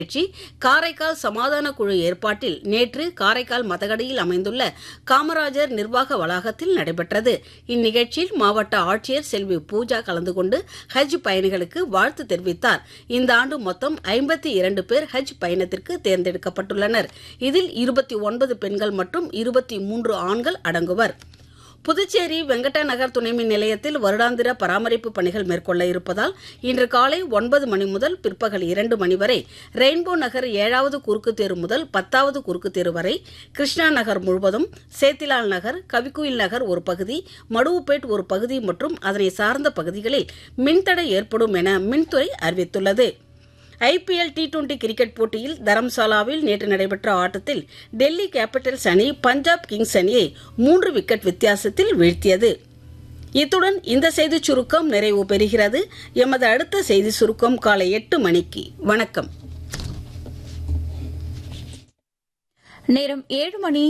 நிகழ்ச்சி காரைக்கால் சமாதான குழு ஏற்பாட்டில் நேற்று காரைக்கால் மதகடியில் அமைந்துள்ள காமராஜர் நிர்வாக வளாகத்தில் நடைபெற்றது இந்நிகழ்ச்சியில் மாவட்ட ஆட்சியர் செல்வி பூஜா கலந்து கொண்டு ஹஜ் பயணிகளுக்கு வாழ்த்து தெரிவித்தார் இந்த ஆண்டு மொத்தம் ஐம்பத்தி இரண்டு பேர் ஹஜ் பயணத்திற்கு தேர்ந்தெடுக்கப்பட்டுள்ளனர் இதில் இருபத்தி ஒன்பது பெண்கள் மற்றும் இருபத்தி மூன்று ஆண்கள் அடங்குவர் புதுச்சேரி வெங்கட்ட நகர் துணைமின் நிலையத்தில் வருடாந்திர பராமரிப்பு பணிகள் மேற்கொள்ள இருப்பதால் இன்று காலை ஒன்பது மணி முதல் பிற்பகல் இரண்டு மணி வரை ரெயின்போ நகர் ஏழாவது குறுக்கு தெரு முதல் பத்தாவது குறுக்கு தெரு வரை கிருஷ்ணா நகர் முழுவதும் சேத்திலால் நகர் கவிக்குயில் நகர் ஒரு பகுதி மடுவுப்பேட் ஒரு பகுதி மற்றும் அதனை சார்ந்த பகுதிகளில் மின்தடை ஏற்படும் என மின்துறை அறிவித்துள்ளது ஐபிஎல் டி டுவெண்டி கிரிக்கெட் போட்டியில் தரம்சாலாவில் நேற்று நடைபெற்ற ஆட்டத்தில் டெல்லி கேபிட்டல்ஸ் அணி பஞ்சாப் கிங்ஸ் அணியை மூன்று விக்கெட் வித்தியாசத்தில் வீழ்த்தியது இத்துடன் இந்த செய்திச் சுருக்கம் நிறைவு பெறுகிறது எமது அடுத்த செய்தி சுருக்கம் காலை எட்டு மணிக்கு வணக்கம் நேரம் ஏழு மணி